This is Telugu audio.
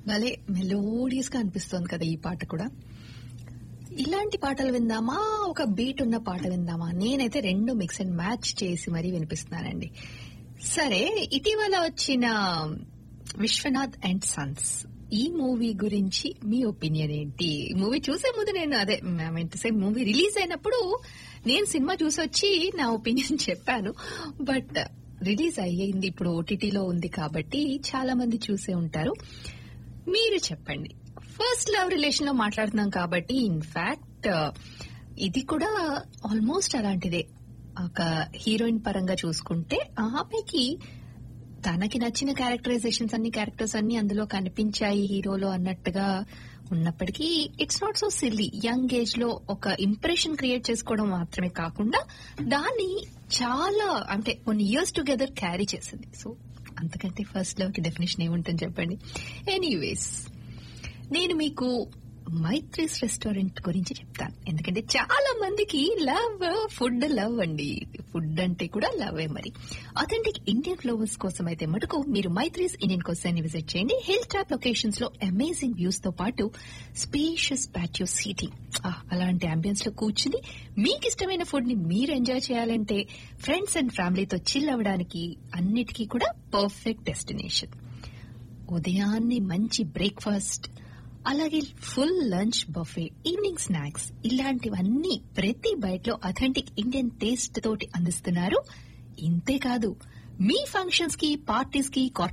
భలే మెలోడియస్ గా అనిపిస్తోంది కదా ఈ పాట కూడా ఇలాంటి పాటలు విందామా ఒక బీట్ ఉన్న పాట విందామా నేనైతే రెండు మిక్స్ అండ్ మ్యాచ్ చేసి మరీ వినిపిస్తున్నానండి సరే ఇటీవల వచ్చిన విశ్వనాథ్ అండ్ సన్స్ ఈ మూవీ గురించి మీ ఒపీనియన్ ఏంటి మూవీ చూసే ముందు నేను అదే సే మూవీ రిలీజ్ అయినప్పుడు నేను సినిమా చూసి వచ్చి నా ఒపీనియన్ చెప్పాను బట్ రిలీజ్ అయ్యింది ఇప్పుడు ఓటీటీలో ఉంది కాబట్టి చాలా మంది చూసే ఉంటారు మీరు చెప్పండి ఫస్ట్ లవ్ రిలేషన్ లో మాట్లాడుతున్నాం కాబట్టి ఇన్ఫాక్ట్ ఇది కూడా ఆల్మోస్ట్ అలాంటిదే ఒక హీరోయిన్ పరంగా చూసుకుంటే ఆమెకి తనకి నచ్చిన క్యారెక్టరైజేషన్స్ అన్ని క్యారెక్టర్స్ అన్ని అందులో కనిపించాయి హీరోలో అన్నట్టుగా ఉన్నప్పటికీ it's not so silly young age లో ఒక ఇంప్రెషన్ క్రియేట్ చేసుకోవడం మాత్రమే కాకుండా దాన్ని చాలా అంటే కొన్ని ఇయర్స్ టుగెదర్ క్యారీ చేసింది సో అంతకంటే ఫస్ట్ లవ్ కి డెఫినేషన్ ఏముంటుంది చెప్పండి ఎనీవేస్ నేను మీకు మైత్రీస్ రెస్టారెంట్ గురించి చెప్తాను ఎందుకంటే చాలా మందికి లవ్ ఫుడ్ లవ్ అండి ఫుడ్ అంటే కూడా లవే మరి అథెంటిక్ ఇండియన్ ఫ్లవర్స్ కోసం అయితే మటుకు మీరు మైత్రీస్ ఇండియన్ కోసాన్ని విజిట్ చేయండి హిల్ టాప్ లొకేషన్స్ లో అమేజింగ్ వ్యూస్ తో పాటు స్పేషియస్ ప్యాటియో సీటింగ్ అలాంటి అంబియన్స్ లో కూర్చుని మీకు ఇష్టమైన ఫుడ్ ని మీరు ఎంజాయ్ చేయాలంటే ఫ్రెండ్స్ అండ్ ఫ్యామిలీతో చిల్ అవ్వడానికి అన్నిటికీ కూడా పర్ఫెక్ట్ డెస్టినేషన్ ఉదయాన్నే మంచి బ్రేక్ఫాస్ట్ అలాగే full lunch buffet evening snacks ఇలాంటివన్నీ ప్రతి బైట్ లో అథెంటిక్ ఇండియన్ టేస్ట్ తోటి అందిస్తున్నారు ఇంతే కాదు మీ ఫంక్షన్స్ కి పార్టీస్ కి